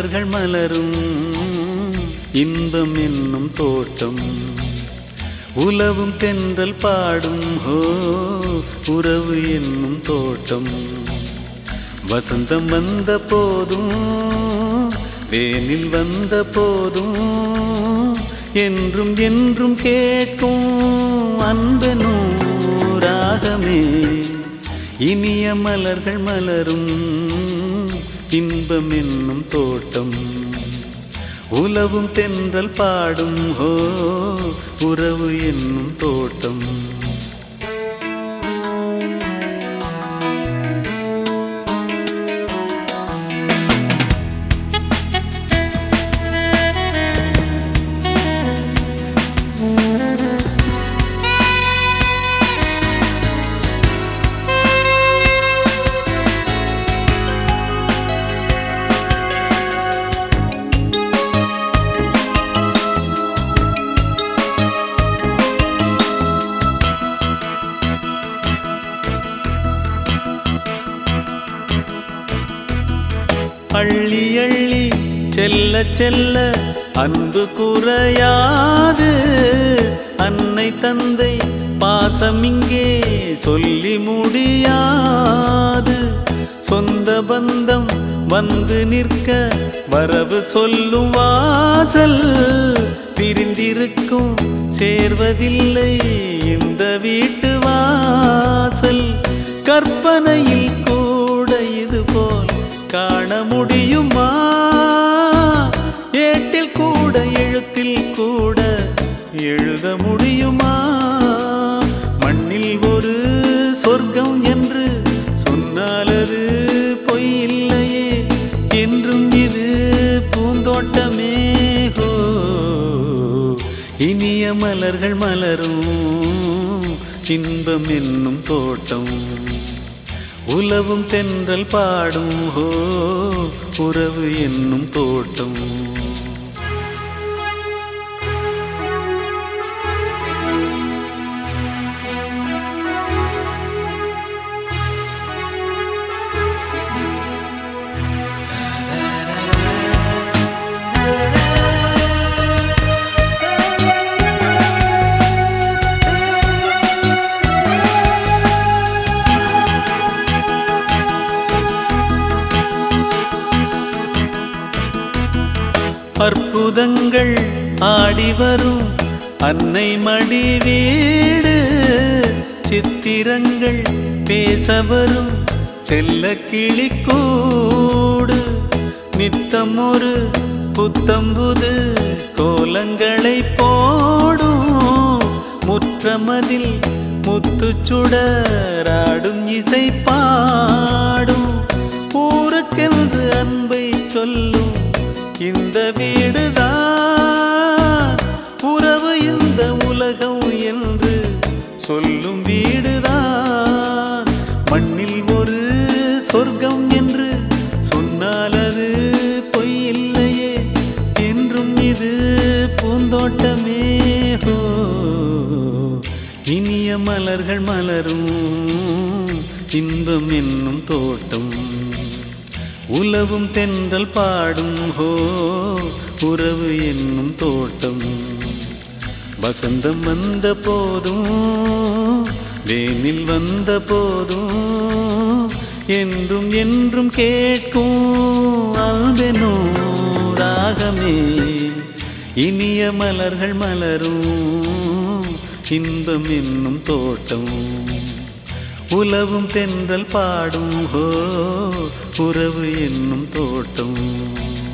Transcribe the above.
மலர்கள் மலரும் இன்பம் என்னும் தோட்டம் உலவும் தென்றல் பாடும் ஹோ உறவு என்னும் தோட்டம் வசந்தம் வந்த போதும் வேனில் வந்த போதும் என்றும் என்றும் கேட்கும் அன்பெனும் ராகமே இனிய மலர்கள் மலரும் இன்பம் என்னும் தோட்டம் உலவும் தென்றல் பாடும் ஹோ உறவு என்னும் தோட்டம் அள்ளி அள்ளி செல்ல செல்ல அன்பு குறையாது அன்னை தந்தை பாசம் இங்கே சொல்லி முடியாது சொந்த பந்தம் வந்து நிற்க வரவு சொல்லும் வாசல் பிரிந்திருக்கும் சேர்வதில்லை இந்த வீட்டு வாசல் கற்பனையில் கூட இது போல் காண முடியுமா ஏட்டில் கூட எழுத்தில் கூட எழுத முடியுமா மண்ணில் ஒரு சொர்க்கம் என்று சொன்னால் அது பொய் இல்லையே என்றும் இது பூந்தோட்டமே ஹோ இனிய மலர்கள் மலரும் இன்பம் என்னும் தோட்டம் உலவும் தென்றல் பாடும் ஹோ உறவு என்னும் தோட்டம் அற்புதங்கள் ஆடி வரும் அன்னை மடி வீடு சித்திரங்கள் பேச வரும் செல்ல கிளிக்கூடு நித்தம் ஒரு புத்தம்புது கோலங்களை போடும் முற்றமதில் முத்துச்சுடராடும் இசை பாடும் ஊருக்கென்று அன்பை சொல்லும் இந்த வீடுதான் உறவு இந்த உலகம் என்று சொல்லும் வீடுதான் மண்ணில் ஒரு சொர்க்கம் என்று சொன்னால் அது பொய் இல்லையே என்றும் இது பூந்தோட்டமே ஹோ இனிய மலர்கள் மலரும் இன்பம் என்னும் தோட்டம் உலவும் தென்றல் பாடும் ஹோ உறவு என்னும் தோட்டம் வசந்தம் வந்த போதும் வேனில் வந்த போதும் என்றும் என்றும் கேட்கும் அல்பெனோ ராகமே இனிய மலர்கள் மலரும் இன்பம் என்னும் தோட்டம் உலவும் தென்றல் பாடும் ஹோ உறவு என்னும் தோட்டம்